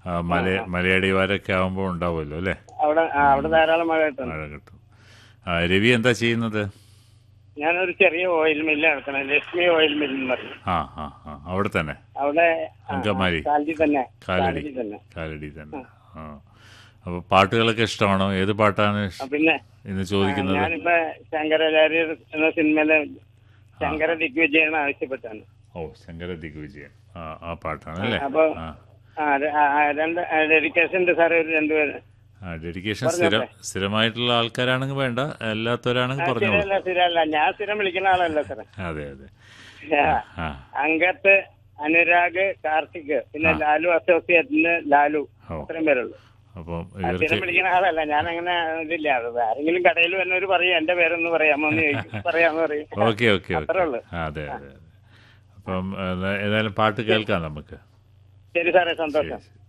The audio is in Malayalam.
ആ, മല മലയടിവാരൊക്കെ ആകുമ്പോൾ ഉണ്ടാവുമല്ലോ അല്ലേ അവിടെ ആ, അവിടെ ധാരാളം മഴ കിട്ടുന്നു മഴ കിട്ടും ആ, രവി എന്താ ചെയ്യുന്നത് ഞാനൊരു ചെറിയ ഓയിൽ മില്ല് നടത്തണം ലക്ഷ്മി ഓയിൽ മില്ല് എന്ന് പറയും ആ ആ ആ അവിടെ തന്നെ അവിടെ ആ, അങ്കമാലി. കാലടി തന്നെ കാലടി കാലടി തന്നെ കാലടി തന്നെ ആ അപ്പോൾ പാട്ടുകളൊക്കെ ഇഷ്ടമാണോ ഏത് പാട്ടാണ് ആ, ഇഷ്- പിന്നെ ഇന്ന് ചോദിക്കുന്നത് ഞാനിപ്പോ ശങ്കരാചാര്യർ എന്ന സിനിമയിലെ ശങ്കര ദിഗ്വിജയാണ് ആവശ്യപ്പെട്ടാണ് ഓ ശങ്കര ദിഗ്വിജയൻ ആ ആ പാട്ടാണ് അല്ലേ അപ്പൊ ആ ആ ര- ആ, ആ, രണ്ട് ഡെഡിക്കേഷൻ ഉണ്ട് സാറേ ഒരു രണ്ടുപേര് ആ ഡെഡിക്കേഷൻ സ്ഥിരം സ്ഥിരമായിട്ടുള്ള ആൾക്കാരാണെങ്കിൽ വേണ്ട അല്ലാത്തവരാണെങ്കിൽ പറഞ്ഞോളൂ സ്ഥിരമല്ല സ്ഥിരമല്ല ഞാൻ സ്ഥിരം വിളിക്കുന്ന ആളല്ല സാറേ അതെ അതെ ആ, ആ അങ്കത്ത് അനുരാഗ് കാർത്തിക് പിന്നെ ലാലു അസോസിയേറ്റിന് ലാലു ഓ അത്രയും പേരുള്ളൂ അപ്പം ആ, സ്ഥിരം ഇവർക്ക് വിളിക്കുന്ന ആളല്ല ഞാൻ അങ്ങനെ ഇതില്ല അത് ആരെങ്കിലും കടയിൽ വന്നവര് പറയും എന്റെ പേരൊന്ന് പറയാമോ എന്ന് ചോദിക്കും പറയാന്ന് പറയും ഓക്കെ ഓക്കെ ഓക്കെ അത്രേ ഉള്ളൂ ആ, അതെ അതെ അതെ അപ്പം ഏതാ- ഏതായാലും പാട്ട് കേൾക്കാം നമുക്ക് ശരി സാറേ സന്തോഷം ശരി